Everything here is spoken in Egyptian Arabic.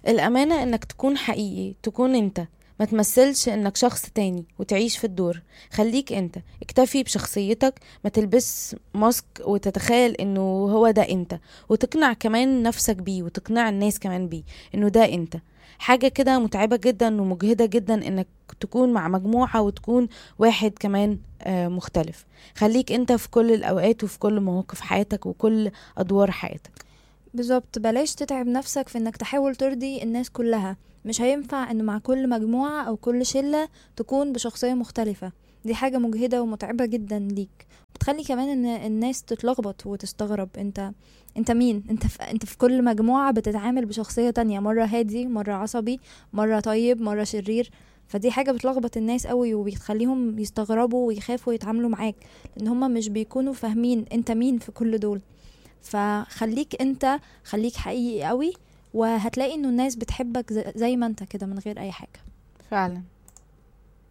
الأمانة إنك تكون حقيقي تكون أنت ما تمثلش إنك شخص تاني وتعيش في الدور خليك أنت اكتفي بشخصيتك ما تلبس ماسك وتتخيل إنه هو ده أنت وتقنع كمان نفسك بيه وتقنع الناس كمان بيه إنه ده أنت حاجة كده متعبة جدا ومجهدة جدا إنك تكون مع مجموعة وتكون واحد كمان آه، مختلف خليك أنت في كل الأوقات وفي كل مواقف حياتك وكل أدوار حياتك بالظبط بلاش تتعب نفسك في انك تحاول ترضي الناس كلها مش هينفع ان مع كل مجموعة او كل شلة تكون بشخصية مختلفة دي حاجة مجهدة ومتعبة جدا ليك بتخلي كمان ان الناس تتلخبط وتستغرب انت انت مين انت في... انت في كل مجموعة بتتعامل بشخصية تانية مرة هادي مرة عصبي مرة طيب مرة شرير فدي حاجة بتلخبط الناس قوي وبتخليهم يستغربوا ويخافوا يتعاملوا معاك لان هما مش بيكونوا فاهمين انت مين في كل دول فخليك انت خليك حقيقي قوي وهتلاقي انه الناس بتحبك ز- زي ما انت كده من غير اي حاجة فعلا